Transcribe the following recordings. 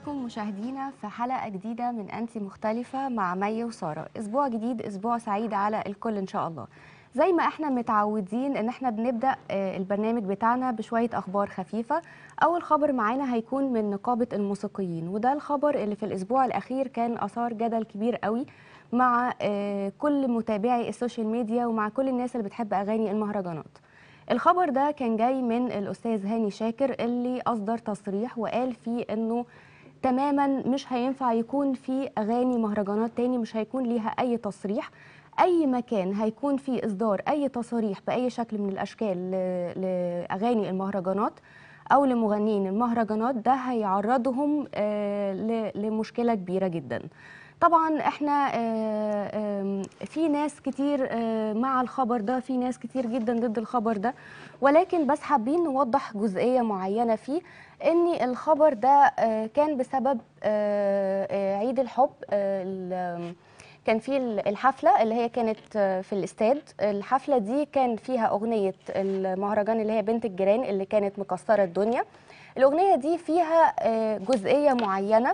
بكم مشاهدينا في حلقة جديدة من أنتي مختلفة مع مي وسارة أسبوع جديد أسبوع سعيد على الكل إن شاء الله زي ما احنا متعودين ان احنا بنبدأ آه، البرنامج بتاعنا بشوية أخبار خفيفة أول خبر معانا هيكون من نقابة الموسيقيين وده الخبر اللي في الأسبوع الأخير كان أثار جدل كبير قوي مع آه، كل متابعي السوشيال ميديا ومع كل الناس اللي بتحب أغاني المهرجانات الخبر ده كان جاي من الأستاذ هاني شاكر اللي أصدر تصريح وقال فيه إنه تماما مش هينفع يكون في أغاني مهرجانات تاني مش هيكون ليها أي تصريح أي مكان هيكون فيه إصدار أي تصاريح بأي شكل من الأشكال ل- لأغاني المهرجانات أو لمغنيين المهرجانات ده هيعرضهم آه، ل- لمشكلة كبيرة جدا طبعا احنا آه، آم، في ناس كتير آه، مع الخبر ده في ناس كتير جدا ضد الخبر ده ولكن بس حابين نوضح جزئية معينة فيه ان الخبر ده آه، كان بسبب آه، آه، عيد الحب آه، ال- كان في ال- الحفلة اللي هي كانت آه، في الاستاد الحفلة دي كان فيها أغنية المهرجان اللي هي بنت الجيران اللي كانت مكسرة الدنيا الأغنية دي فيها آه، جزئية معينة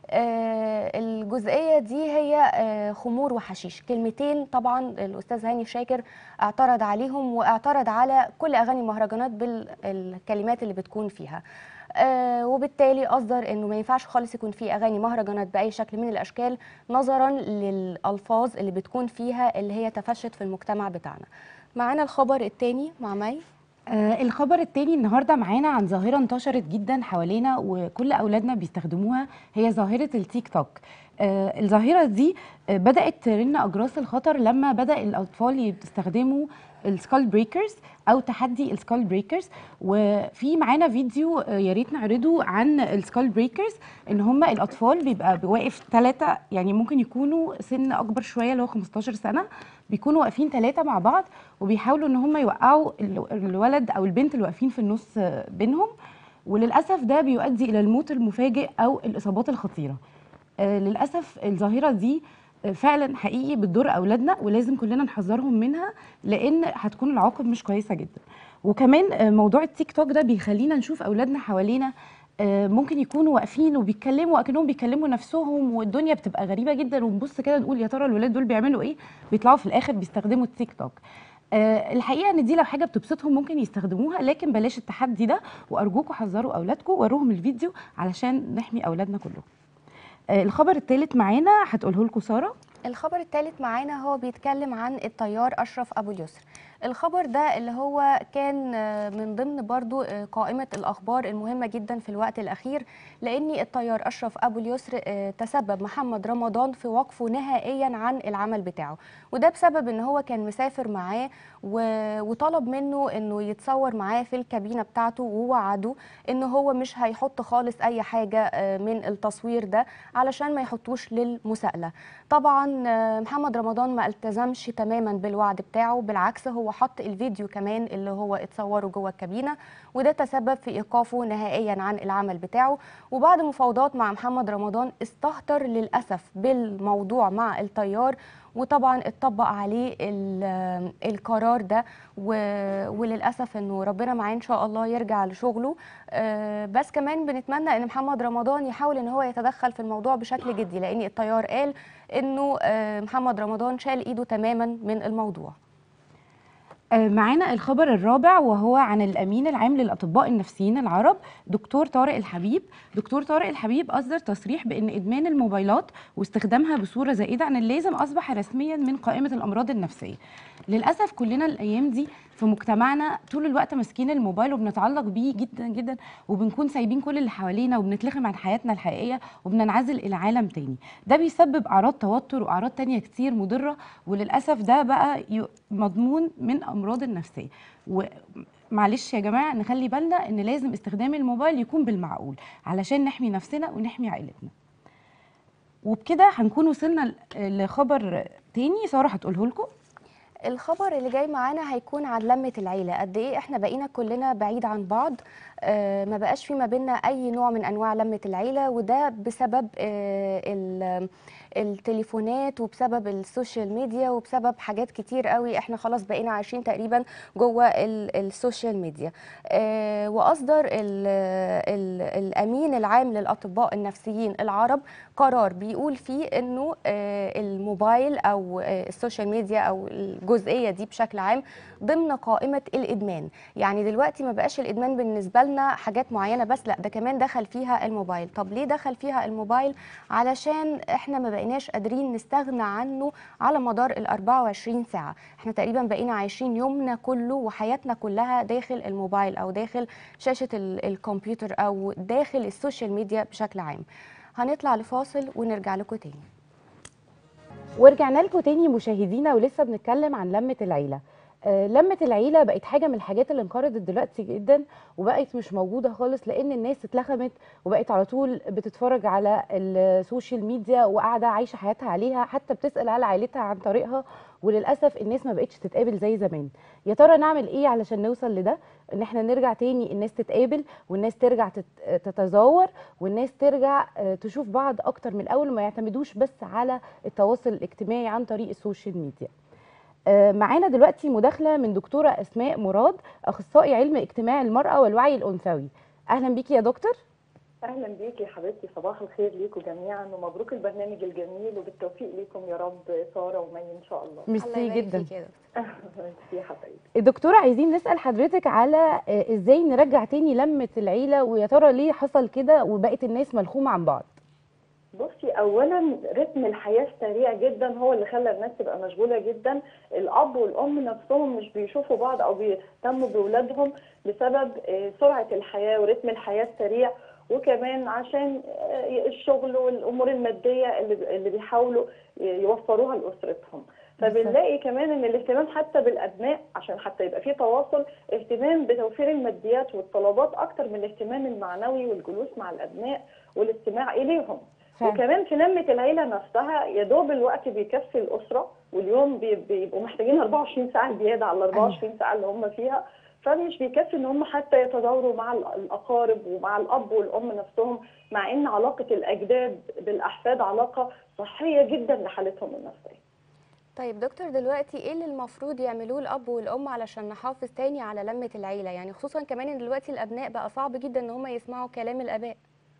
آه، الجزئية دي هي آه، خمور وحشيش كلمتين طبعا الأستاذ هاني شاكر اعترض عليهم واعترض على كل أغاني المهرجانات بالكلمات اللي بتكون فيها آه، وبالتالي أصدر أنه ما ينفعش خالص يكون في أغاني مهرجانات بأي شكل من الأشكال نظرا للألفاظ اللي بتكون فيها اللي هي تفشت في المجتمع بتاعنا معانا الخبر التاني مع مي آه الخبر التاني النهارده معانا عن ظاهره انتشرت جدا حوالينا وكل اولادنا بيستخدموها هي ظاهره التيك توك آه الظاهره دي آه بدات ترن اجراس الخطر لما بدا الاطفال يستخدموا السكال بريكرز او تحدي السكال بريكرز وفي معانا فيديو آه يا ريت نعرضه عن السكال بريكرز ان هم الاطفال بيبقى واقف ثلاثه يعني ممكن يكونوا سن اكبر شويه اللي هو 15 سنه بيكونوا واقفين ثلاثه مع بعض وبيحاولوا ان هم يوقعوا ال- الولد او البنت اللي واقفين في النص آه، بينهم وللاسف ده بيؤدي الى الموت المفاجئ او الاصابات الخطيره آه، للاسف الظاهره دي آه، فعلا حقيقي بتضر اولادنا ولازم كلنا نحذرهم منها لان هتكون العواقب مش كويسه جدا وكمان آه، موضوع التيك توك ده بيخلينا نشوف اولادنا حوالينا آه، ممكن يكونوا واقفين وبيتكلموا اكنهم بيكلموا نفسهم والدنيا بتبقى غريبه جدا ونبص كده نقول يا ترى الولاد دول بيعملوا ايه بيطلعوا في الاخر بيستخدموا التيك توك آه، الحقيقه ان دي لو حاجه بتبسطهم ممكن يستخدموها لكن بلاش التحدي ده وارجوكم حذروا اولادكم وروهم الفيديو علشان نحمي اولادنا كلهم آه، الخبر الثالث معانا هتقوله لكم ساره الخبر الثالث معانا هو بيتكلم عن الطيار أشرف أبو اليسر الخبر ده اللي هو كان آه، من ضمن برضو آه، قائمة الأخبار المهمة جدا في الوقت الأخير لأن الطيار أشرف أبو اليسر آه، تسبب محمد رمضان في وقفه نهائيا عن العمل بتاعه وده بسبب ان هو كان مسافر معاه و- وطلب منه انه يتصور معاه في الكابينة بتاعته ووعده ان هو مش هيحط خالص اي حاجة آه، من التصوير ده علشان ما يحطوش للمساءلة طبعا آه، محمد رمضان ما التزمش تماما بالوعد بتاعه بالعكس هو حط الفيديو كمان اللي هو اتصوره جوه الكابينه وده تسبب في ايقافه نهائيا عن العمل بتاعه وبعد مفاوضات مع محمد رمضان استهتر للاسف بالموضوع مع الطيار وطبعا اتطبق عليه ال- القرار ده و- وللاسف انه ربنا معاه ان شاء الله يرجع لشغله آه، بس كمان بنتمنى ان محمد رمضان يحاول ان هو يتدخل في الموضوع بشكل جدي لان الطيار قال انه آه، محمد رمضان شال ايده تماما من الموضوع آه، معانا الخبر الرابع وهو عن الامين العام للاطباء النفسيين العرب دكتور طارق الحبيب دكتور طارق الحبيب اصدر تصريح بان ادمان الموبايلات واستخدامها بصوره زائده عن اللازم اصبح رسميا من قائمه الامراض النفسيه للاسف كلنا الايام دي في مجتمعنا طول الوقت ماسكين الموبايل وبنتعلق بيه جدا جدا وبنكون سايبين كل اللي حوالينا وبنتلخم عن حياتنا الحقيقيه وبننعزل الى عالم تاني ده بيسبب اعراض توتر واعراض تانية كتير مضره وللاسف ده بقى ي- مضمون من امراض النفسيه ومعلش يا جماعه نخلي بالنا ان لازم استخدام الموبايل يكون بالمعقول علشان نحمي نفسنا ونحمي عائلتنا وبكده هنكون وصلنا ل- لخبر تاني ساره هتقوله لكم الخبر اللي جاي معانا هيكون عن لمة العيلة قد ايه احنا بقينا كلنا بعيد عن بعض آه ما بقاش في ما بيننا اي نوع من انواع لمة العيلة وده بسبب آه ال- التليفونات وبسبب السوشيال ميديا وبسبب حاجات كتير قوي احنا خلاص بقينا عايشين تقريبا جوه ال- السوشيال ميديا آه، واصدر ال ال الامين العام للاطباء النفسيين العرب قرار بيقول فيه انه آه، الموبايل او آه، السوشيال ميديا او الجزئيه دي بشكل عام ضمن قائمه الادمان يعني دلوقتي ما بقاش الادمان بالنسبه لنا حاجات معينه بس لا ده كمان دخل فيها الموبايل طب ليه دخل فيها الموبايل علشان احنا ما بقيناش قادرين نستغنى عنه على مدار ال 24 ساعه احنا تقريبا بقينا عايشين يومنا كله وحياتنا كلها داخل الموبايل او داخل شاشه ال- الكمبيوتر او داخل السوشيال ميديا بشكل عام هنطلع لفاصل ونرجع لكم تاني ورجعنا لكم تاني مشاهدينا ولسه بنتكلم عن لمة العيلة آه، لمة العيلة بقت حاجة من الحاجات اللي انقرضت دلوقتي جدا وبقت مش موجودة خالص لأن الناس اتلخمت وبقت على طول بتتفرج على السوشيال ميديا وقاعدة عايشة حياتها عليها حتى بتسأل على عيلتها عن طريقها وللأسف الناس ما بقتش تتقابل زي زمان يا ترى نعمل ايه علشان نوصل لده ان احنا نرجع تاني الناس تتقابل والناس ترجع تت- تتزاور والناس ترجع آه، تشوف بعض اكتر من الاول وما يعتمدوش بس على التواصل الاجتماعي عن طريق السوشيال ميديا آه، معانا دلوقتي مداخله من دكتوره اسماء مراد اخصائي علم اجتماع المراه والوعي الانثوي اهلا بيكي يا دكتور اهلا بيكي يا حبيبتي صباح الخير ليكم جميعا ومبروك البرنامج الجميل وبالتوفيق ليكم يا رب ساره ومي ان شاء الله الله ميرسي يبارك جدا فيك يا دكتور. ميرسي يا حبايبي الدكتوره عايزين نسال حضرتك على آه، ازاي نرجع تاني لمه العيله ويا ترى ليه حصل كده وبقت الناس ملخومه عن بعض بصي اولا رتم الحياه السريع جدا هو اللي خلى الناس تبقى مشغوله جدا الاب والام نفسهم مش بيشوفوا بعض او بيهتموا باولادهم بسبب آه، سرعه الحياه ورتم الحياه السريع وكمان عشان آه، الشغل والامور الماديه اللي اللي بيحاولوا يوفروها لاسرتهم فبنلاقي كمان ان الاهتمام حتى بالابناء عشان حتى يبقى في تواصل اهتمام بتوفير الماديات والطلبات اكتر من الاهتمام المعنوي والجلوس مع الابناء والاستماع اليهم فعلا. وكمان في لمة العيلة نفسها يا دوب الوقت بيكفي الأسرة واليوم بي- بيبقوا محتاجين 24 ساعة زيادة على ال 24 ساعة اللي هم فيها فمش بيكفي ان هم حتى يتداوروا مع ال- الاقارب ومع الاب والام نفسهم مع ان علاقه الاجداد بالاحفاد علاقه صحيه جدا لحالتهم النفسيه. طيب دكتور دلوقتي ايه اللي المفروض يعملوه الاب والام علشان نحافظ تاني على لمة العيلة يعني خصوصا كمان ان دلوقتي الابناء بقى صعب جدا ان هم يسمعوا كلام الاباء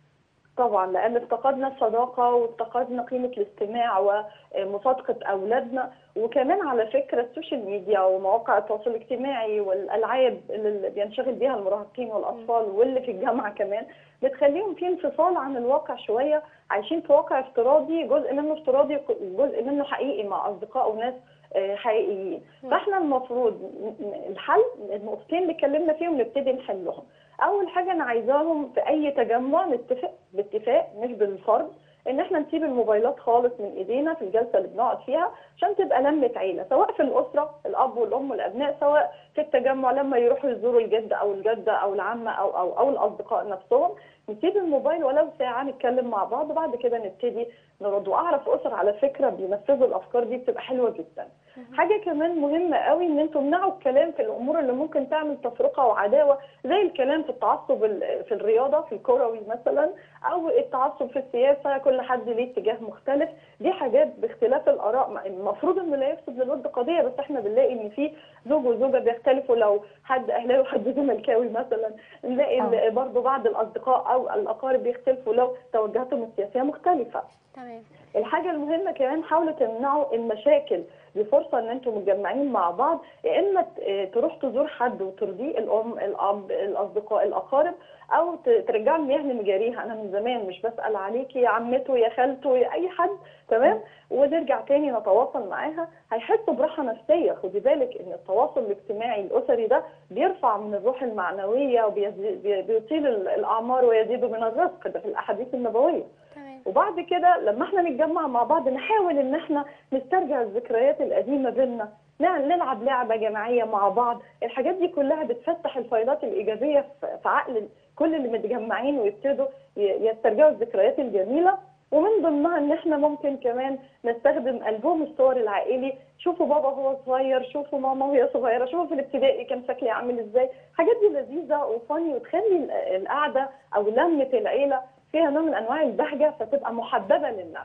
طبعا لان افتقدنا الصداقه وافتقدنا قيمه الاستماع ومصادقه اولادنا وكمان على فكره السوشيال ميديا ومواقع التواصل الاجتماعي والالعاب اللي بينشغل بيها المراهقين والاطفال واللي في الجامعه كمان بتخليهم في انفصال عن الواقع شويه عايشين في واقع افتراضي جزء منه افتراضي وجزء منه حقيقي مع اصدقاء وناس آه، حقيقيين مم. فاحنا المفروض ن- ن- الحل النقطتين اللي اتكلمنا فيهم نبتدي نحلهم اول حاجه انا عايزاهم في اي تجمع نتفق باتفاق مش بالفرض ان احنا نسيب الموبايلات خالص من ايدينا في الجلسه اللي بنقعد فيها عشان تبقى لمه عيله سواء في الاسره الاب والام والابناء سواء في التجمع لما يروحوا يزوروا الجد او الجده او العمه او او او الاصدقاء نفسهم نسيب الموبايل ولو ساعه نتكلم مع بعض وبعد كده نبتدي نرد واعرف اسر على فكره بينفذوا الافكار دي بتبقى حلوه جدا حاجه كمان مهمه قوي ان انتم تمنعوا الكلام في الامور اللي ممكن تعمل تفرقه وعداوه زي الكلام في التعصب ال- في الرياضه في الكروي مثلا او التعصب في السياسه كل حد ليه اتجاه مختلف دي حاجات باختلاف الاراء المفروض انه لا يفسد للود قضيه بس احنا بنلاقي ان في زوج وزوجه بيختلفوا لو حد اهلاوي وحد زملكاوي مثلا نلاقي آه. ال- برضه بعض الاصدقاء او الاقارب بيختلفوا لو توجهاتهم السياسيه مختلفه تمام الحاجة المهمة كمان حاولوا تمنعوا المشاكل دي فرصة ان انتم متجمعين مع بعض يا اما ت- آه، تروح تزور حد وترضيه الام الاب الاصدقاء الاقارب او ت- ترجعوا المياه لمجاريها انا من زمان مش بسال عليكي يا عمته يا خالته يا اي حد تمام ونرجع تاني نتواصل معاها هيحسوا براحه نفسيه خدي بالك ان التواصل الاجتماعي الاسري ده بيرفع من الروح المعنويه وبيطيل الاعمار ويزيد من الرزق ده في الاحاديث النبويه تمام وبعد كده لما احنا نتجمع مع بعض نحاول ان احنا نسترجع الذكريات القديمه بينا نع- نلعب لعبه جماعيه مع بعض الحاجات دي كلها بتفتح الفيضات الايجابيه في في عقل كل اللي متجمعين ويبتدوا ي- يسترجعوا الذكريات الجميله ومن ضمنها ان احنا ممكن كمان نستخدم البوم الصور العائلي شوفوا بابا وهو صغير شوفوا ماما وهي صغيره شوفوا في الابتدائي كان شكلي عامل ازاي الحاجات دي لذيذه وفاني وتخلي ال- القعده او لمه العيله فيها نوع من انواع البهجه فتبقى محببه للنفس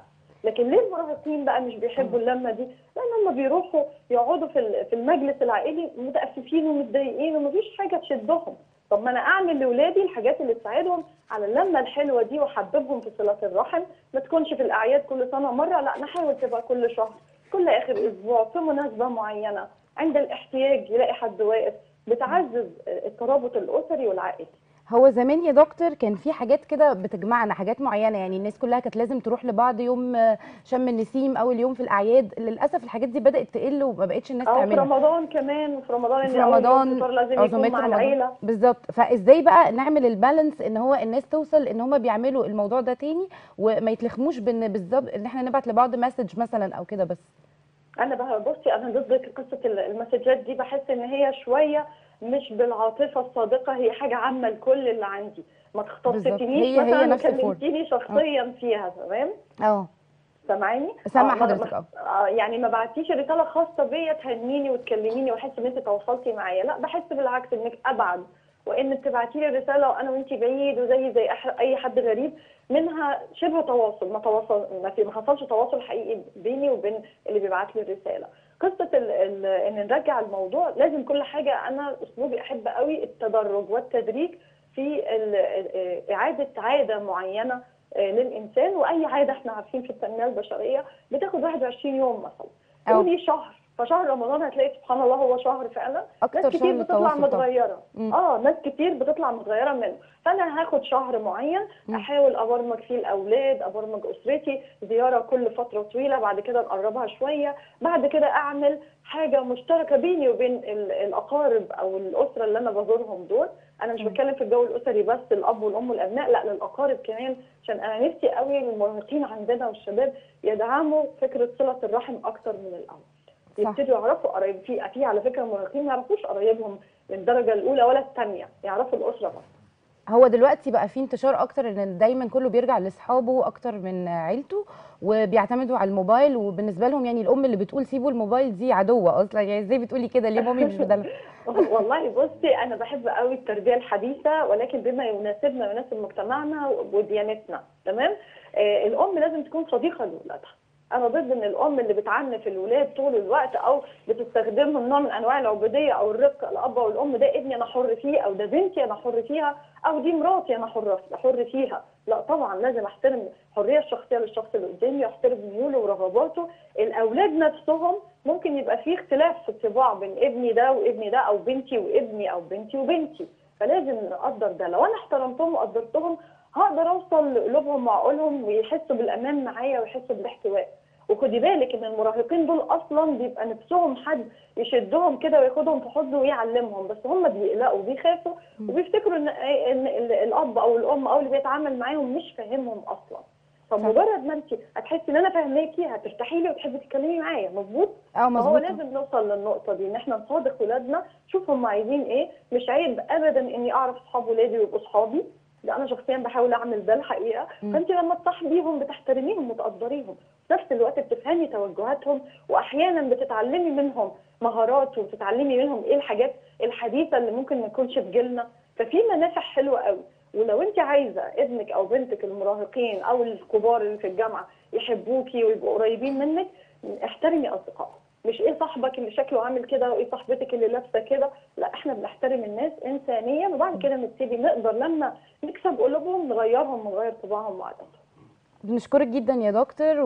لكن ليه المراهقين بقى مش بيحبوا اللمه دي لان هم بيروحوا يقعدوا في ال- في المجلس العائلي متأسفين ومتضايقين ومفيش حاجه تشدهم طب ما انا اعمل لاولادي الحاجات اللي تساعدهم على اللمه الحلوه دي واحببهم في صله الرحم ما تكونش في الاعياد كل سنه مره لا نحاول تبقى كل شهر كل اخر اسبوع في مناسبه معينه عند الاحتياج يلاقي حد واقف بتعزز الترابط الاسري والعائلي هو زمان يا دكتور كان في حاجات كده بتجمعنا حاجات معينه يعني الناس كلها كانت لازم تروح لبعض يوم آه، شم النسيم او اليوم في الاعياد للاسف الحاجات دي بدات تقل وما بقتش الناس او في تعملها رمضان كمان وفي رمضان في إن أول يوم رمضان فطار لازم يكون عزومات مع رمضان العيله بالظبط فازاي بقى نعمل البالانس ان هو الناس توصل ان هم بيعملوا الموضوع ده تاني وما يتلخموش بان بالظبط ان احنا نبعت لبعض مسج مثلا او كده بس انا بقى بصي انا ضد قصه ال- المسجات دي بحس ان هي شويه مش بالعاطفه الصادقه هي حاجه عامه لكل اللي عندي ما تختصتنيش هي- هي مثلا نفس الفورم. وكلمتيني شخصيا فيها تمام اه سامعاني؟ سامعة آه، ما- حضرتك، ما- اه. آه، يعني ما بعتيش رساله خاصه بيا تهنيني وتكلميني واحس ان انت تواصلتي معايا لا بحس بالعكس انك ابعد وان بتبعتي لي رساله وانا وانت بعيد وزي زي أح- اي حد غريب منها شبه تواصل ما تواصل ما في ما حصلش تواصل حقيقي بيني وبين اللي بيبعت لي الرساله قصه ال ال ان نرجع الموضوع لازم كل حاجه انا اسلوبي احب قوي التدرج والتدريج في ال- ال- اعاده عاده معينه آه، للانسان واي عاده احنا عارفين في التنميه البشريه بتاخد 21 يوم مثلا أو. قولي شهر فشهر رمضان هتلاقي سبحان الله هو شهر فعلا اكتر ناس شهر كتير بتطلع للتواصل طبعا متغيره مم. اه ناس كتير بتطلع متغيره منه فانا هاخد شهر معين مم. احاول ابرمج فيه الاولاد ابرمج اسرتي زياره كل فتره طويله بعد كده نقربها شويه بعد كده اعمل حاجه مشتركه بيني وبين ال- الاقارب او الاسره اللي انا بزورهم دول انا مش مم. بتكلم في الجو الاسري بس الاب والام والابناء لا للاقارب كمان عشان انا نفسي قوي المراهقين عندنا والشباب يدعموا فكره صله الرحم اكتر من الاول صح. يبتدوا يعرفوا قرايب في في على فكره مراهقين ما يعرفوش قرايبهم من الدرجه الاولى ولا الثانيه يعرفوا الاسره بس هو دلوقتي بقى في انتشار اكتر ان دايما كله بيرجع لاصحابه اكتر من عيلته وبيعتمدوا على الموبايل وبالنسبه لهم يعني الام اللي بتقول سيبوا الموبايل دي عدوه اصلا يعني ازاي بتقولي كده ليه مامي مش بدل والله بصي انا بحب قوي التربيه الحديثه ولكن بما يناسبنا ويناسب مجتمعنا وديانتنا تمام آه الام لازم تكون صديقه لاولادها انا ضد ان الام اللي بتعنف الولاد طول الوقت او بتستخدمهم نوع من انواع العبوديه او الرق الاب او الام ده ابني انا حر فيه او ده بنتي انا حر فيها او دي مراتي انا حر حر فيها لا طبعا لازم احترم الحريه الشخصيه للشخص اللي قدامي واحترم ميوله ورغباته الاولاد نفسهم ممكن يبقى في اختلاف في الطباع بين ابني ده وابني ده او بنتي وابني او بنتي وبنتي فلازم نقدر ده لو انا احترمتهم وقدرتهم هقدر اوصل لقلوبهم وعقولهم ويحسوا بالامان معايا ويحسوا بالاحتواء وخدي بالك ان المراهقين دول اصلا بيبقى نفسهم حد يشدهم كده وياخدهم في حضنه ويعلمهم بس هم بيقلقوا وبيخافوا وبيفتكروا ان ان ال- الاب او الام او اللي بيتعامل معاهم مش فاهمهم اصلا فمجرد ما انت هتحسي ان انا فاهماكي هترتاحي لي وتحبي تتكلمي معايا مظبوط اه فهو مظبوط لازم نوصل للنقطه دي ان احنا نصادق ولادنا شوف هم عايزين ايه مش عيب ابدا اني اعرف اصحاب ولادي ويبقوا اصحابي ده انا شخصيا بحاول اعمل ده الحقيقه مم. فانت لما تصاحبيهم بتحترميهم وتقدريهم في نفس الوقت بتفهمي توجهاتهم واحيانا بتتعلمي منهم مهارات وبتتعلمي منهم ايه الحاجات الحديثه اللي ممكن ما تكونش في جيلنا ففي منافع حلوه قوي ولو انت عايزه ابنك او بنتك المراهقين او الكبار اللي في الجامعه يحبوكي ويبقوا قريبين منك احترمي اصدقائهم مش ايه صاحبك اللي شكله عامل كده وايه صاحبتك اللي لابسه كده لا احنا بنحترم الناس انسانيا وبعد كده نبتدي نقدر لما نكسب قلوبهم نغيرهم ونغير طباعهم وعاداتهم بنشكرك جدا يا دكتور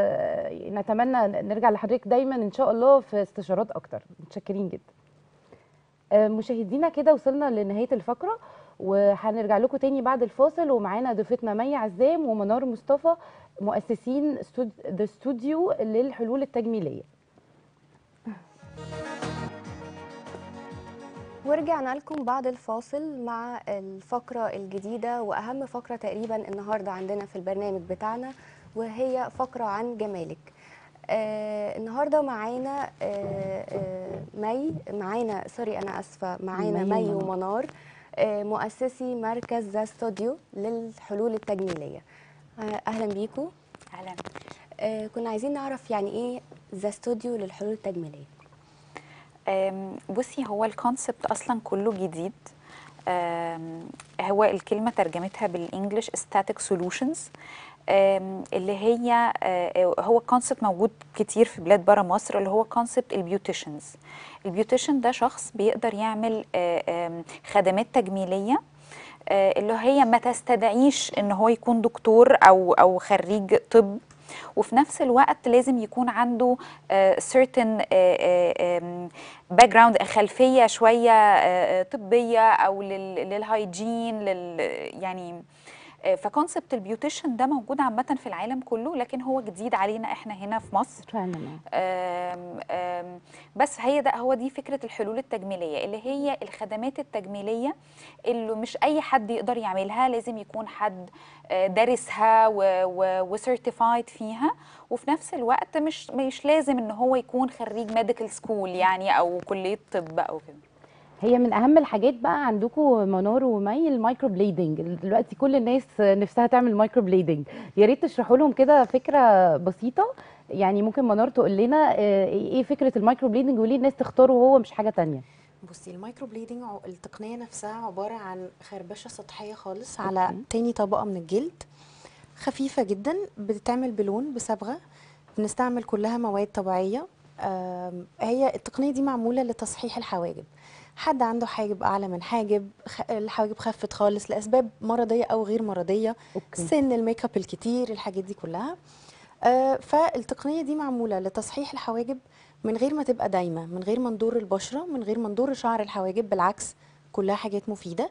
ونتمنى نرجع لحضرتك دايما ان شاء الله في استشارات اكتر متشكرين جدا آه، مشاهدينا كده وصلنا لنهايه الفقره وهنرجع لكم تاني بعد الفاصل ومعانا ضيفتنا مي عزام ومنار مصطفى مؤسسين ذا ستوديو للحلول التجميليه ورجعنا لكم بعد الفاصل مع الفقرة الجديدة وأهم فقرة تقريبا النهاردة عندنا في البرنامج بتاعنا وهي فقرة عن جمالك آه النهاردة معانا آه آه مي معانا سوري أنا أسفة معانا مي مي ومنار. ومنار آه مؤسسي مركز ذا ستوديو للحلول التجميلية آه أهلا بيكم اهلا آه كنا عايزين نعرف يعني إيه ذا ستوديو للحلول التجميلية أم، بصي هو الكونسبت اصلا كله جديد أم، هو الكلمه ترجمتها بالانجلش static solutions آم، اللي هي آه، هو كونسبت موجود كتير في بلاد بره مصر اللي هو كونسبت البيوتيشنز البيوتيشن ده شخص بيقدر يعمل آه، آم، خدمات تجميليه آه، اللي هي ما تستدعيش ان هو يكون دكتور او او خريج طب وفي نفس الوقت لازم يكون عنده آه، certain باك جراوند خلفيه شويه آه، آه، طبيه او لل- للهايجين لل يعني آه، فكونسبت البيوتيشن ده موجود عامه في العالم كله لكن هو جديد علينا احنا هنا في مصر فعلا آه. آم، آم، بس هي ده هو دي فكره الحلول التجميليه اللي هي الخدمات التجميليه اللي مش اي حد يقدر يعملها لازم يكون حد آه، دارسها وسيرتيفايد فيها وفي نفس الوقت مش مش لازم ان هو يكون خريج ميديكال سكول يعني او كليه طب او كده هي من اهم الحاجات بقى عندكم منار ومي المايكرو بليدنج دلوقتي كل الناس نفسها تعمل مايكرو بليدنج يا ريت تشرحوا لهم كده فكره بسيطه يعني ممكن منار تقول لنا آه، ايه فكره المايكرو بليدنج وليه الناس تختاره هو مش حاجه تانية بصي المايكرو بليدنج عو- التقنية نفسها عبارة عن خربشة سطحية خالص على أوكي. تاني طبقة من الجلد خفيفة جدا بتتعمل بلون بصبغة بنستعمل كلها مواد طبيعية آم، هي التقنية دي معمولة لتصحيح الحواجب حد عنده حاجب أعلى من حاجب خ- الحواجب خفت خالص لأسباب مرضية أو غير مرضية اوكي سن الميك اب الكتير الحاجات دي كلها آه، فالتقنيه دي معموله لتصحيح الحواجب من غير ما تبقى دايمه من غير ما نضر البشره من غير ما نضر شعر الحواجب بالعكس كلها حاجات مفيده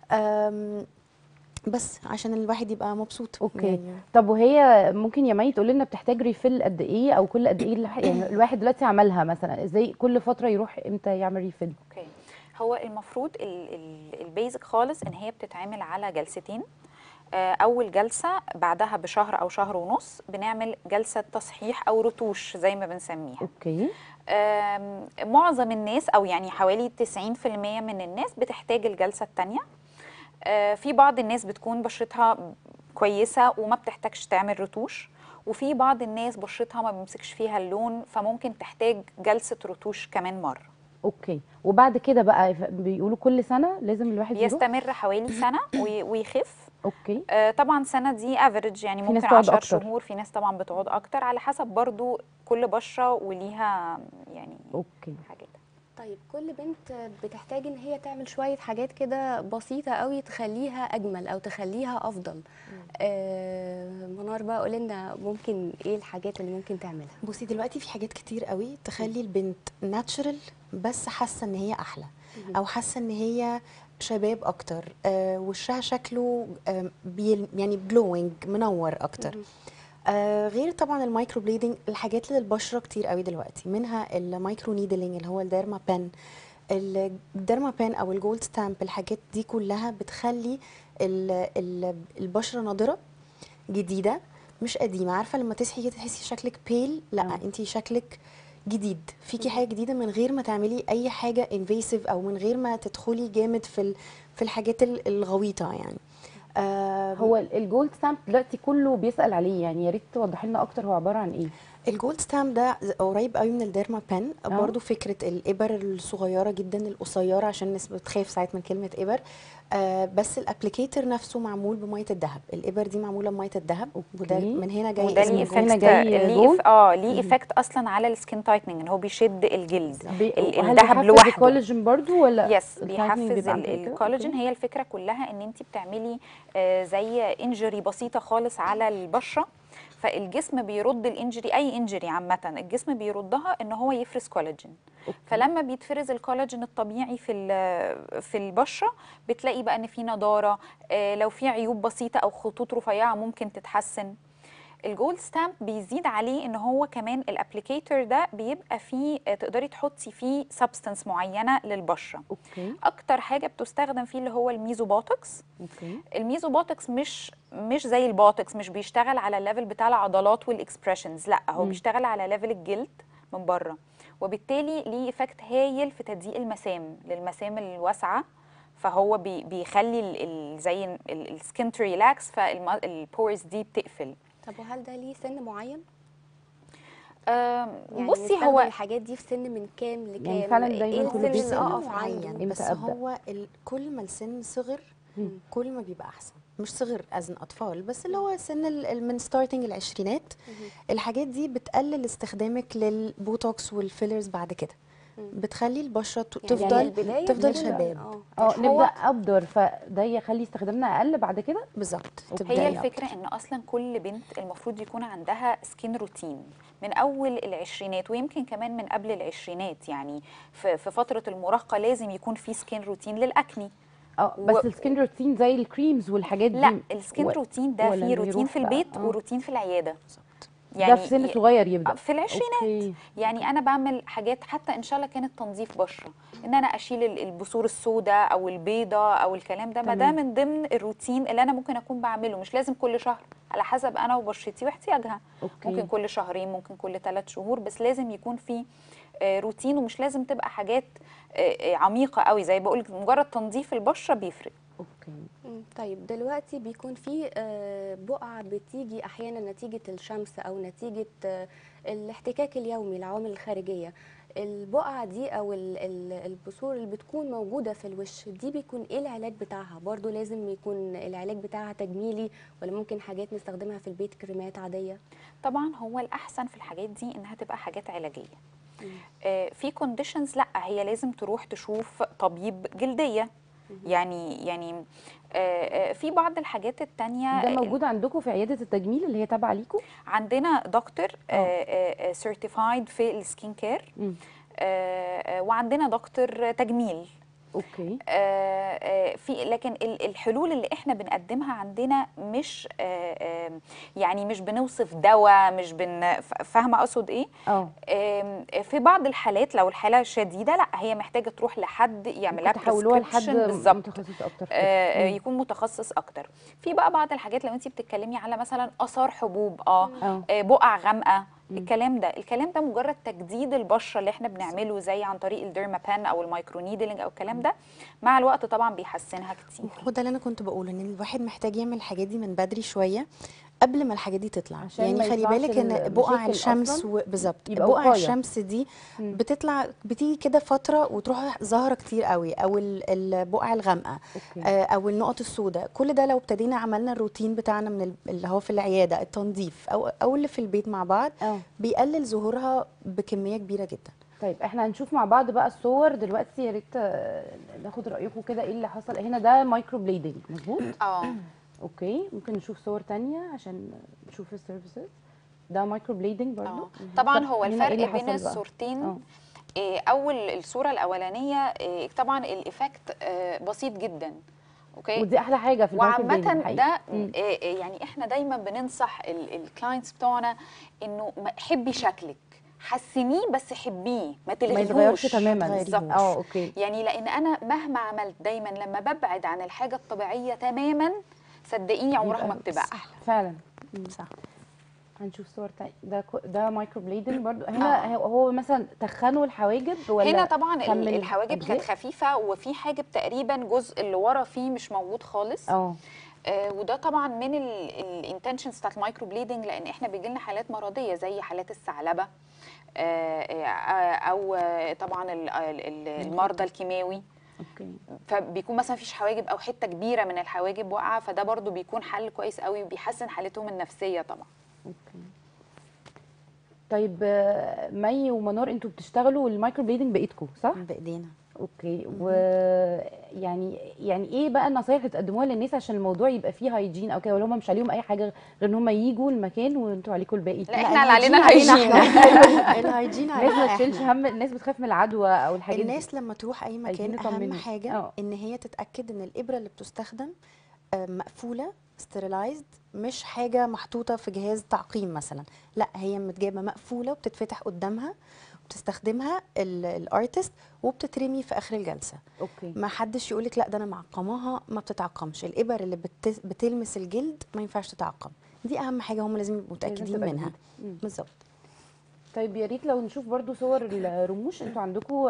آم، بس عشان الواحد يبقى مبسوط اوكي يعني طب وهي ممكن يا مي تقول لنا بتحتاج ريفيل قد ايه او كل قد ايه الح- يعني الواحد دلوقتي عملها مثلا ازاي كل فتره يروح امتى يعمل ريفيل اوكي هو المفروض البيزك خالص ان هي بتتعمل على جلستين آه، اول جلسه بعدها بشهر او شهر ونص بنعمل جلسه تصحيح او رتوش زي ما بنسميها اوكي آم، معظم الناس او يعني حوالي 90% من الناس بتحتاج الجلسه الثانيه في بعض الناس بتكون بشرتها كويسه وما بتحتاجش تعمل رتوش وفي بعض الناس بشرتها ما بيمسكش فيها اللون فممكن تحتاج جلسه رتوش كمان مره اوكي وبعد كده بقى ف- بيقولوا كل سنه لازم الواحد يروح بيستمر حوالي سنه وي- ويخف اوكي آه، طبعا سنه دي افريج يعني في ناس ممكن تقعد 10 أكتر. شهور في ناس طبعا بتقعد اكتر على حسب برضو كل بشره وليها يعني اوكي حاجات طيب كل بنت بتحتاج ان هي تعمل شويه حاجات كده بسيطه قوي تخليها اجمل او تخليها افضل آه منار بقى قول لنا ممكن ايه الحاجات اللي ممكن تعملها بصي دلوقتي في حاجات كتير قوي تخلي البنت ناتشرال بس حاسه ان هي احلى او حاسه ان هي شباب اكتر آه وشها شكله آه بي يعني جلوينج منور اكتر آه غير طبعا المايكرو بليدنج الحاجات للبشره كتير قوي دلوقتي منها المايكرو نيدلينج اللي هو الديرما بان الديرما بان او الجولد ستامب الحاجات دي كلها بتخلي ال- ال- البشره ناضره جديده مش قديمه عارفه لما تصحي كده تحسي شكلك بيل لا آه. انت شكلك جديد فيكي حاجه جديده من غير ما تعملي اي حاجه انفيسيف او من غير ما تدخلي جامد في ال- في الحاجات ال- الغويطه يعني آه هو ال- الجولد ستامب دلوقتي كله بيسال عليه يعني يا ريت توضحي لنا اكتر هو عباره عن ايه الجولد ستامب ده ز- قريب قوي من الديرما بان آه. برضو فكره الابر الصغيره جدا القصيره عشان الناس بتخاف ساعات من كلمه ابر آه بس الابليكيتر نفسه معمول بميه الذهب الابر دي معموله بميه الذهب وده أوكي. من هنا جاي وده اسم ليه اسمه الجولد هنا افكت جاي ليه جولد؟ إف- اه ليه افكت اصلا على السكين تايتنينج ان هو بيشد الجلد بي- ال- وهل الذهب بيحفز لوحده الكولاجين برضو ولا يس التايتنينج بيحفز بيبقى عن ال- طريق كده؟ الكولاجين أوكي. هي الفكره كلها ان انت بتعملي آه، زي انجري بسيطه خالص على البشره فالجسم بيرد الانجري اي انجري عامه الجسم بيردها ان هو يفرز كولاجين أوكي. فلما بيتفرز الكولاجين الطبيعي في ال- في البشره بتلاقي بقى ان في نضاره آه، لو في عيوب بسيطه او خطوط رفيعه ممكن تتحسن الجولد ستامب بيزيد عليه ان هو كمان الابليكيتور ده بيبقى فيه آه، تقدري تحطي فيه سبستنس معينه للبشره اوكي اكتر حاجه بتستخدم فيه اللي هو الميزو بوتوكس اوكي الميزو بوتوكس مش مش زي البوتوكس مش بيشتغل على الليفل بتاع العضلات والاكسبريشنز لا هو مم. بيشتغل على ليفل الجلد من بره وبالتالي ليه افكت هايل في تضييق المسام للمسام الواسعه فهو بي بيخلي ال- ال- زي السكين ريلاكس فالبورز دي بتقفل طب وهل ده ليه سن معين أم، يعني بصي نستخدم هو الحاجات دي في سن من كام لكام يعني فعلاً دايماً ايه كله السن اللي بيسأل اقف معين عنده إمتى بس أبدأ؟ هو ال- كل ما السن صغر مم. كل ما بيبقى احسن مش صغر أذن أطفال بس اللي هو سن ال- ال- من ستارتنج العشرينات الحاجات دي بتقلل استخدامك للبوتوكس والفيلرز بعد كده بتخلي البشرة ت- يعني تفضل البداية تفضل بنبدأ- شباب اه اه هو- نبدا ابدر فده يخلي استخدامنا اقل بعد كده بالظبط هي تبدأي هي أكتر. الفكره ان اصلا كل بنت المفروض يكون عندها سكين روتين من اول العشرينات ويمكن كمان من قبل العشرينات يعني في في فتره المراهقه لازم يكون في سكين روتين للاكني اه و- بس السكين روتين زي الكريمز والحاجات دي لا السكين و- روتين ده ولا فيه إنه روتين يروح في بقى؟ البيت آه. وروتين في العياده ده في سن ي- صغير يبدا في العشرينات أوكي. يعني انا بعمل حاجات حتى ان شاء الله كانت تنظيف بشره ان انا اشيل ال- البثور السوداء او البيضاء او الكلام ده ما ده تمام. من ضمن الروتين اللي انا ممكن اكون بعمله مش لازم كل شهر على حسب انا وبشرتي واحتياجها أوكي. ممكن كل شهرين ممكن كل ثلاث شهور بس لازم يكون في آه، روتين ومش لازم تبقى حاجات آه، آه، عميقه قوي زي بقول مجرد تنظيف البشره بيفرق اوكي مم، طيب دلوقتي بيكون في آه، بقع بتيجي احيانا نتيجه الشمس او نتيجه آه، الاحتكاك اليومي العوامل الخارجيه البقعه دي او ال- ال- البثور اللي بتكون موجوده في الوش دي بيكون ايه العلاج بتاعها برضو لازم يكون العلاج بتاعها تجميلي ولا ممكن حاجات نستخدمها في البيت كريمات عاديه طبعا هو الاحسن في الحاجات دي انها تبقى حاجات علاجيه آه، في كونديشنز لا هي لازم تروح تشوف طبيب جلديه يعني يعني آه، آه، في بعض الحاجات التانية ده موجود عندكم في عياده التجميل اللي هي تابعه ليكم عندنا دكتور سيرتيفايد في السكين كير مم. وعندنا دكتور تجميل اوكي آه، آه، في لكن ال- الحلول اللي احنا بنقدمها عندنا مش آه، آه، يعني مش بنوصف دواء مش بن ف- فاهمه اقصد ايه اه آم، في بعض الحالات لو الحاله شديده لا هي محتاجه تروح لحد يعمل لها تحولوها لحد prescription بالظبط متخصص اكتر في آه، كده. مم. يكون متخصص اكتر في بقى بعض الحاجات لو انت بتتكلمي على مثلا اثار حبوب اه اه آه، بقع غامقه الكلام ده الكلام ده مجرد تجديد البشره اللي احنا بنعمله زي عن طريق الديرما بان او المايكرو نيدلينج او الكلام ده مع الوقت طبعا بيحسنها كتير هو ده اللي انا كنت بقوله ان الواحد محتاج يعمل الحاجات دي من بدري شويه قبل ما الحاجات دي تطلع عشان يعني ما خلي يطلعش بالك ان المشاكل بقع الشمس أصلاً و... بالظبط يبقى بقع وقاية. الشمس دي مم. بتطلع بتيجي كده فتره وتروح ظاهره كتير قوي او ال- البقع الغامقه اوكي آه، او النقط السوداء كل ده لو ابتدينا عملنا الروتين بتاعنا من ال- اللي هو في العياده التنظيف او او اللي في البيت مع بعض اه بيقلل ظهورها بكميه كبيره جدا طيب احنا هنشوف مع بعض بقى الصور دلوقتي يا ريت آه، ناخد رايكم كده ايه اللي حصل هنا ده مايكرو بليدنج مظبوط اه اوكي ممكن نشوف صور تانية عشان نشوف السيرفيسز ده مايكرو بليدنج برضو آه. طبعا هو هنا إيه اللي الفرق بين حصل بقى؟ الصورتين آه. إيه، اول الصوره الاولانيه إيه، طبعا الايفكت آه، بسيط جدا اوكي ودي احلى حاجه في المايكرو وعامة بليدنج الحقيقة. ده مم. إيه، إيه، يعني احنا دايما بننصح الكلاينتس بتوعنا انه ما- حبي شكلك حسنيه بس حبيه ما ما تلغيهوش يتغيرش تماما تغيريهوش. اه اوكي يعني لان انا مهما عملت دايما لما ببعد عن الحاجه الطبيعيه تماما صدقيني عمرها ما يبقى بتبقى أحلى. فعلا صح هنشوف صور تانية ده كو- ده مايكرو بليدنج برضو هنا هو- هو مثلا تخنوا الحواجب ولا هنا طبعا ال- كمل الحواجب كانت أجزاء؟ خفيفه وفي حاجب تقريبا جزء اللي ورا فيه مش موجود خالص اه آه وده طبعا من الانتنشنز بتاعت المايكرو بليدنج لان احنا بيجي لنا حالات مرضيه زي حالات الثعلبه آه آه، او آه، طبعا ال- ال- المرضى الكيماوي اوكي فبيكون مثلا مفيش حواجب او حته كبيره من الحواجب واقعه فده برضو بيكون حل كويس قوي وبيحسن حالتهم النفسيه طبعا اوكي طيب آه، مي ومنار انتوا بتشتغلوا المايكرو بليدنج بايدكم صح؟ بايدينا اوكي ويعني يعني ايه بقى النصايح اللي تقدموها للناس عشان الموضوع يبقى فيه هايجين او كده ولا هم مش عليهم اي حاجه غير ان هم يجوا المكان وانتوا عليكم الباقي لا احنا اللي علينا الهيجين الهيجين احنا. الهيجين الناس ما علينا تشيلش احنا هم الناس بتخاف من العدوى او الحاجات دي الناس لما تروح اي عايزين مكان اهم يطمنوا. حاجه اه. ان هي تتاكد ان الابره اللي بتستخدم آه، مقفوله ستيرلايزد مش حاجه محطوطه في جهاز تعقيم مثلا لا هي متجابه مقفوله وبتتفتح قدامها وبتستخدمها الارتست وبتترمي في اخر الجلسه اوكي ما حدش يقولك لا ده انا معقماها ما بتتعقمش الابر اللي بت... بتلمس الجلد ما ينفعش تتعقم دي اهم حاجه هم لازم يبقوا متاكدين تبقى منها جديدة. مم. بالظبط طيب يا ريت لو نشوف برضو صور الرموش انتوا عندكم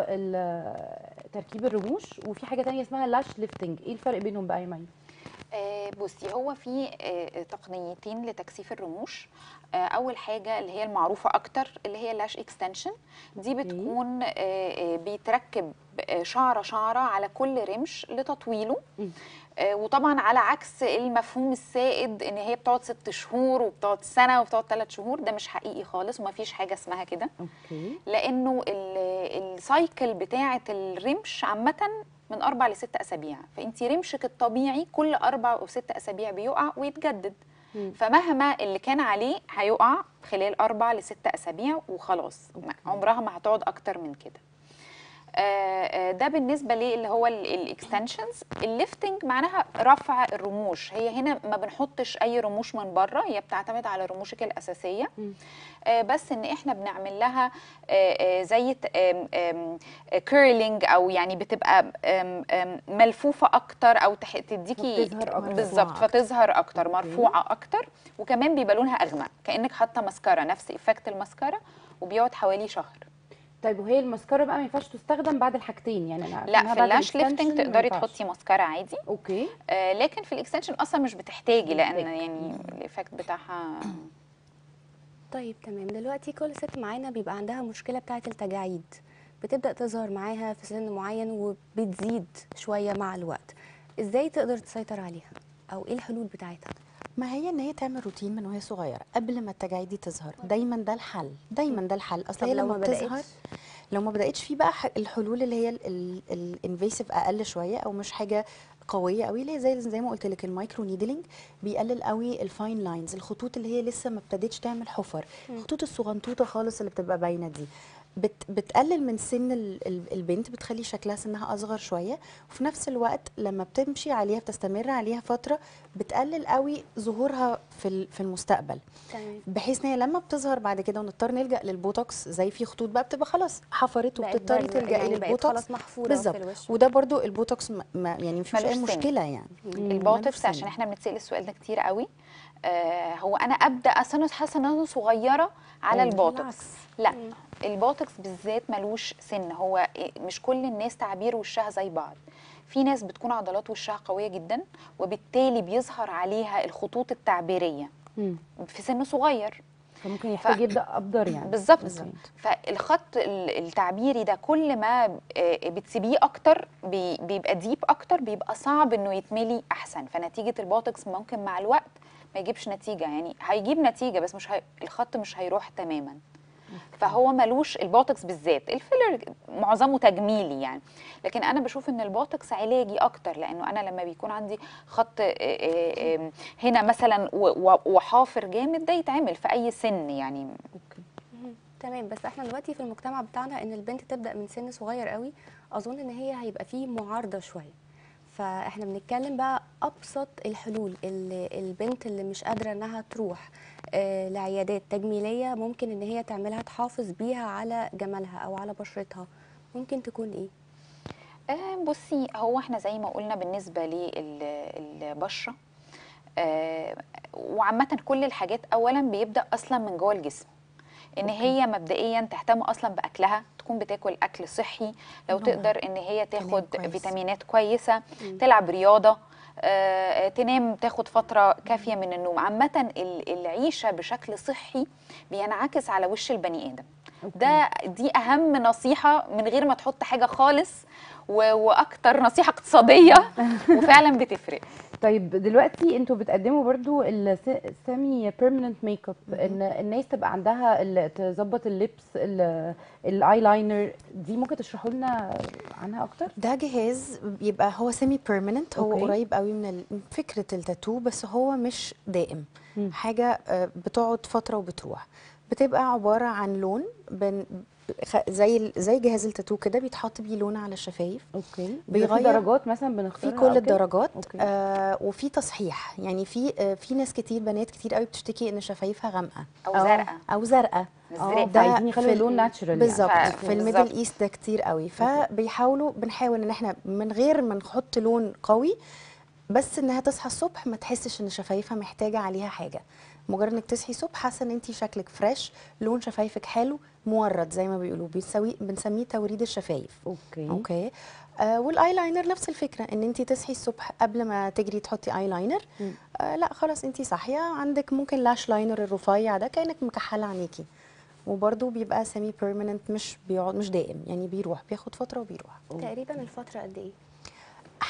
تركيب الرموش وفي حاجه تانية اسمها لاش ليفتنج ايه الفرق بينهم بقى يا مي آه، بصي هو في آه، تقنيتين لتكثيف الرموش آه، اول حاجه اللي هي المعروفه اكتر اللي هي لاش اكستنشن دي بتكون آه، آه، بيتركب آه، شعره شعره على كل رمش لتطويله مم. آه، وطبعا على عكس المفهوم السائد ان هي بتقعد ست شهور وبتقعد سنه وبتقعد ثلاث شهور ده مش حقيقي خالص ومفيش حاجه اسمها كده اوكي لانه ال- السايكل بتاعه الرمش عامه من اربع لست اسابيع فانت رمشك الطبيعي كل اربع او ست اسابيع بيقع ويتجدد مم. فمهما اللي كان عليه هيقع خلال اربع لست اسابيع وخلاص ما- عمرها ما هتقعد اكتر من كده آه، آه، ده بالنسبه ليه اللي هو الاكستنشنز الليفتنج معناها رفع الرموش هي هنا ما بنحطش اي رموش من بره هي بتعتمد على رموشك الاساسيه آه، بس ان احنا بنعمل لها آه، آه، زي كيرلينج او يعني بتبقى آم، آم، ملفوفه اكتر او تح- تديكي فبتظهر أكتر. بالظبط مرفوعة فتظهر اكتر أوكي. مرفوعه اكتر وكمان بيبقى لونها اغمق كانك حاطه ماسكارا نفس افكت الماسكارا وبيقعد حوالي شهر طيب وهي المسكره بقى ما ينفعش تستخدم بعد الحاجتين يعني انا لا عارفة في بعد اللاش الextension ليفتنج ما تقدري ينفعش. تحطي ماسكارا عادي اوكي آه لكن في الاكستنشن اصلا مش بتحتاجي لان محتاج. يعني الايفكت بتاعها طيب تمام دلوقتي كل ست معانا بيبقى عندها مشكلة بتاعة التجاعيد بتبدأ تظهر معاها في سن معين وبتزيد شوية مع الوقت ازاي تقدر تسيطر عليها او ايه الحلول بتاعتها ما هي ان هي تعمل روتين من وهي صغيره قبل ما التجاعيد دي تظهر دايما ده الحل دايما ده الحل اصل طب هي لو لما ما بتظهر بدأتش؟ لو ما بداتش في بقى ح- الحلول اللي هي الانفيسيف اقل شويه او مش حاجه قويه قوي اللي هي زي زي ما قلت لك المايكرو نيدلينج بيقلل قوي الفاين لاينز الخطوط اللي هي لسه ما ابتدتش تعمل حفر الخطوط الصغنطوطه خالص اللي بتبقى باينه دي بت بتقلل من سن ال- ال- البنت بتخلي شكلها سنها اصغر شويه وفي نفس الوقت لما بتمشي عليها بتستمر عليها فتره بتقلل قوي ظهورها في ال- في المستقبل تمام بحيث ان هي لما بتظهر بعد كده ونضطر نلجا للبوتوكس زي في خطوط بقى بتبقى خلاص حفرت بقت وبتضطري بارزة، تلجئي يعني بقت للبوتوكس خلاص محفورة بالظبط في الوش وده برضو البوتوكس ما ما- يعني مفيش اي ملوش سن. مشكله يعني البوتوكس سن. عشان احنا بنتسال السؤال ده كتير قوي آه هو انا ابدا اصل انا حاسه ان انا صغيره على أيوة. البوتوكس بالعكس. لا مم. البوتوكس بالذات ملوش سن هو إيه، مش كل الناس تعابير وشها زي بعض في ناس بتكون عضلات وشها قويه جدا وبالتالي بيظهر عليها الخطوط التعبيريه مم. في سن صغير فممكن يحتاج يبدا ابدر يعني بالظبط بالظبط. فالخط ال- التعبيري ده كل ما آه، بتسيبيه اكتر بي- بيبقى ديب اكتر بيبقى صعب انه يتملي احسن فنتيجه البوتوكس ممكن مع الوقت ما يجيبش نتيجه يعني هيجيب نتيجه بس مش هي... الخط مش هيروح تماما فهو ملوش البوتوكس بالذات الفيلر معظمه تجميلي يعني لكن انا بشوف ان البوتوكس علاجي اكتر لانه انا لما بيكون عندي خط آه، آه، آه، هنا مثلا و- و- وحافر جامد ده يتعمل في اي سن يعني اوكي مهم. تمام بس احنا دلوقتي في المجتمع بتاعنا ان البنت تبدا من سن صغير قوي اظن ان هي هيبقى فيه معارضه شويه فاحنا بنتكلم بقى ابسط الحلول اللي البنت اللي مش قادره انها تروح آه لعيادات تجميليه ممكن ان هي تعملها تحافظ بيها على جمالها او على بشرتها ممكن تكون ايه آه، بصي هو احنا زي ما قلنا بالنسبه للبشره آه، وعامه كل الحاجات اولا بيبدا اصلا من جوه الجسم ان هي مبدئيا تهتم اصلا باكلها تكون بتاكل اكل صحي لو نوعها. تقدر ان هي تنام تاخد كويس. فيتامينات كويسه تلعب رياضه آه، تنام تاخد فتره كافيه من النوم عامه ال- العيشه بشكل صحي بينعكس على وش البني ادم ده دي اهم نصيحه من غير ما تحط حاجه خالص و- واكتر نصيحه اقتصاديه وفعلا بتفرق طيب دلوقتي انتوا بتقدموا برضو السيمي بيرمننت ميك اب ان الناس تبقى عندها ال- تظبط اللبس الاي لاينر دي ممكن تشرحوا لنا عنها اكتر ده جهاز بيبقى هو سيمي بيرمننت هو أوكي. قريب قوي من ال- من فكره التاتو بس هو مش دائم مم. حاجه آه، بتقعد فتره وبتروح بتبقى عباره عن لون بن خ- زي ال- زي جهاز التاتو كده بيتحط بيه لون على الشفايف اوكي بيغير- في درجات مثلا في بنختارها كل أو كده؟ الدرجات أوكي. آه وفي تصحيح يعني في آه في ناس كتير بنات كتير قوي بتشتكي ان شفايفها غامقه او آه. زرقاء او زرقاء اه ده فعايزين يخلوا في اللون ال- ناتشرال بالظبط يعني. في بالظبط. الميدل ايست ده كتير قوي فبيحاولوا بنحاول ان احنا من غير ما نحط لون قوي بس انها تصحى الصبح ما تحسش ان شفايفها محتاجه عليها حاجه مجرد انك تصحي الصبح حاسه ان انت شكلك فريش لون شفايفك حلو مورد زي ما بيقولوا بنسوي بنسميه توريد الشفايف اوكي اوكي آه والاي لاينر نفس الفكره ان انت تصحي الصبح قبل ما تجري تحطي اي لاينر مم. آه لا خلاص انت صاحيه عندك ممكن لاش لاينر الرفيع ده كانك مكحله عينيكي وبرده بيبقى سيمي بيرمننت مش بيقعد مش دائم يعني بيروح بياخد فتره وبيروح تقريبا الفتره قد ايه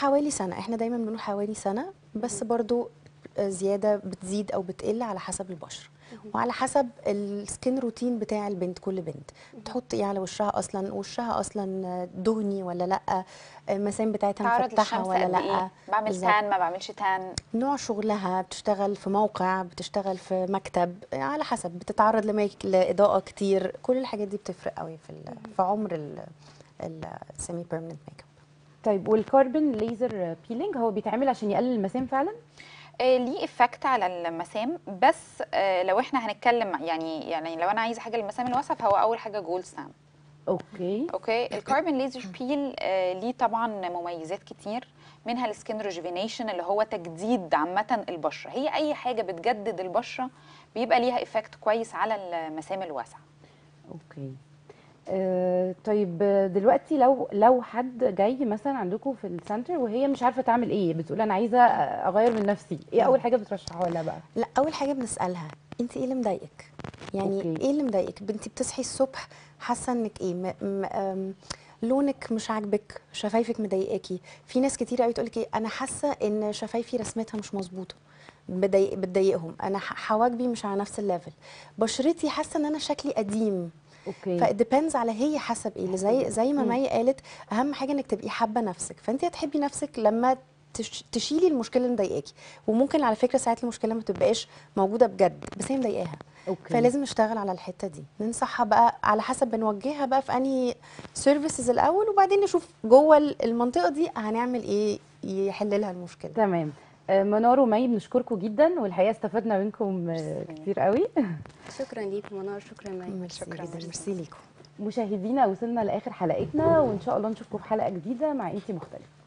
حوالي سنه احنا دايما بنقول حوالي سنه بس برضو زياده بتزيد او بتقل على حسب البشره وعلى حسب السكين روتين بتاع البنت كل بنت بتحط ايه على وشها اصلا وشها اصلا دهني ولا لا المسام بتاعتها تعرض مفتحه للشمس ولا قد لا ايه بعمل بالظبط. تان ما بعملش تان نوع شغلها بتشتغل في موقع بتشتغل في مكتب على حسب بتتعرض لميك لاضاءه كتير كل الحاجات دي بتفرق قوي في ال- في عمر السيمي بيرمننت ميك اب طيب والكاربون ليزر بيلينج هو بيتعمل عشان يقلل المسام فعلا آه، ليه افكت على المسام بس آه، لو احنا هنتكلم يعني يعني لو انا عايزه حاجه للمسام الواسعه فهو اول حاجه جولد سام اوكي اوكي الكاربون ليزر بيل آه، ليه طبعا مميزات كتير منها السكين ريجوفينيشن اللي هو تجديد عامه البشره هي اي حاجه بتجدد البشره بيبقى ليها افكت كويس على المسام الواسعه اوكي آه طيب آه، دلوقتي لو لو حد جاي مثلا عندكم في السنتر وهي مش عارفه تعمل ايه بتقول انا عايزه اغير من نفسي ايه اول حاجه بترشحوها لها بقى لا اول حاجه بنسالها انت ايه اللي مضايقك يعني أوكي. ايه اللي مضايقك بنتي بتصحي الصبح حاسه انك ايه م م أم لونك مش عاجبك شفايفك مضايقاكي في ناس كتير قوي تقول لك ايه انا حاسه ان شفايفي رسمتها مش مظبوطه بضايق بتضايقهم انا ح- حواجبي مش على نفس الليفل بشرتي حاسه ان انا شكلي قديم اوكي فديبندز على هي حسب ايه زي زي ما مم. مي قالت اهم حاجه انك تبقي حابه نفسك فانت هتحبي نفسك لما تش- تشيلي المشكله اللي مضايقاكي وممكن على فكره ساعات المشكله ما تبقاش موجوده بجد بس هي مضايقاها اوكي فلازم نشتغل على الحته دي ننصحها بقى على حسب بنوجهها بقى في انهي سيرفيسز الاول وبعدين نشوف جوه المنطقه دي هنعمل ايه يحل لها المشكله تمام آه، منار ومي بنشكركم جدا والحقيقه استفدنا منكم آه، كتير قوي شكرا ليك منار شكرا مي ميرسي شكراً. جدا ميرسي ليكم مشاهدينا وصلنا لاخر حلقتنا وان شاء الله نشوفكم في حلقه جديده مع انتي مختلفه